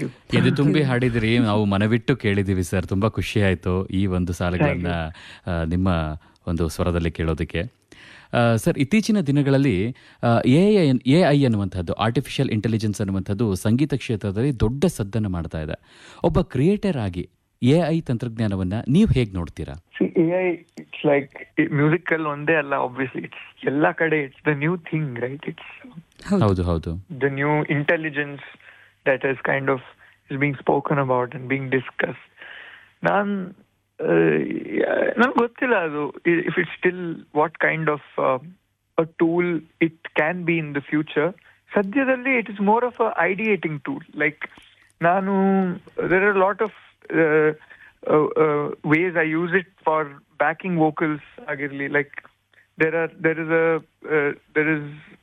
You ಎದೆ ತುಂಬಿ ಹಾಡಿದಿರಿ ನಾವು ಮನವಿಟ್ಟು ಕೇಳಿದ್ದೀವಿ ಸರ್ ತುಂಬಾ ಖುಷಿ ಆಯಿತು ಈ ಒಂದು ಸಾಲುಗಳನ್ನ ಆ, ನಿಮ್ಮ ಒಂದು ಸ್ವರದಲ್ಲಿ ಕೇಳೋದಕ್ಕೆ ಆ, ಸರ್ ಇತ್ತೀಚಿನ ದಿನಗಳಲ್ಲಿ ಎ ಎ ಐ ಅನ್ನುವಂಥದ್ದು ಆರ್ಟಿಫಿಷಿಯಲ್ ಇಂಟೆಲಿಜೆನ್ಸ್ ಅನ್ನುವಂಥದ್ದು ಸಂಗೀತ ಕ್ಷೇತ್ರದಲ್ಲಿ ದೊಡ್ಡ ಸದ್ದನ್ನು ಮಾಡ್ತಾ ಇದೆ ಒಬ್ಬ ಕ್ರಿಯೇಟರ್ ಆಗಿ ಎ ಐ ತಂತ್ರಜ್ಞಾನವನ್ನ ನೀವು ಹೇಗೆ ನೋಡ್ತೀರಾ see A I it's like musical ಒಂದೇ ಅಲ್ಲ ಆಬ್ವಿಯಸ್ಲಿ ಇಟ್ಸ್ ಎಲ್ಲ ಕಡೆ it's the new thing right it's ಹೌದು ಹೌದು the new intelligence that is kind of is being spoken about and being discussed. ನಾನ್ ನನ್ಗೆ ಗೊತ್ತಿಲ್ಲ ಅದು if it still what kind of a tool it can be in the future ಸದ್ಯದಲ್ಲಿ it is more of a ideating tool like ನಾನು there are lot of ways I use it for backing vocals ಆಗಿರ್ಲಿ like there are there is a uh, there is